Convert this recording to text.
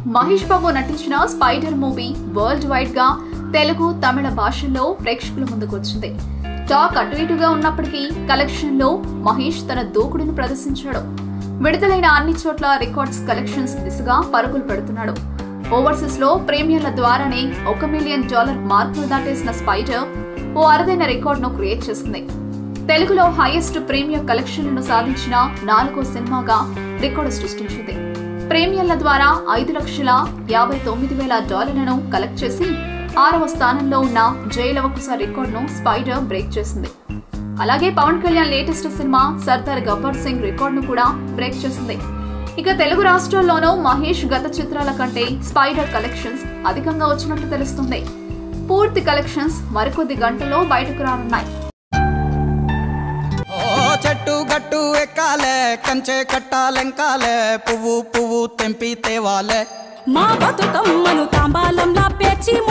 మహేష్ బాబు నటించిన spider movie world wide గా తెలుగు తమిళ భాషల్లో ప్రేక్షకుల ముందుకు వచ్చింది టాక్ అటు ఇటుగా ఉన్నప్పటికీ కలెక్షన్ లో మహేష్ తన దూకుడును ప్రదర్శించాడు విడుదలైన అన్ని చోట్ల రికార్డ్స్ కలెక్షన్స్ దిశగా పరుగులు పెడుతున్నాడు ఓవర్సీస్ లో ప్రీమియర్ల ద్వారానే ఒక మిలియన్ డాలర్ మార్కులు దాటేసిన స్పైడర్ ఓ అరుదైన రికార్డును క్రియేట్ చేసింది తెలుగులో హైయెస్ట్ ప్రీమియర్ కలెక్షన్లను సాధించిన నాలుగో సినిమాగా రికార్డు సృష్టించింది ప్రీమియర్ల ద్వారా ఐదు లక్షల యాభై తొమ్మిది వేల డాలర్లను కలెక్ట్ చేసి ఆరవ స్థానంలో ఉన్న జైలవకుశ రికార్డును స్పైడర్ బ్రేక్ చేసింది అలాగే పవన్ కళ్యాణ్ లేటెస్ట్ సినిమా సర్దార్ గబ్బర్ సింగ్ రికార్డును కూడా బ్రేక్ చేసింది ఇక తెలుగు రాష్ట్రాల్లోనూ మహేష్ గత చిత్రాల కంటే స్పైడర్ కలెక్షన్స్ అధికంగా వచ్చినట్టు తెలుస్తుంది పూర్తి కలెక్షన్స్ మరికొద్ది గంటల్లో బయటకు రానున్నాయి ఓ చెట్టు గట్టు ఎక్కాలే కంచె కట్టాలెంకాలే పువ్వు పువ్వు తెంపి తేవాలే మా బతుకమ్మను తాంబాలంలా పేర్చి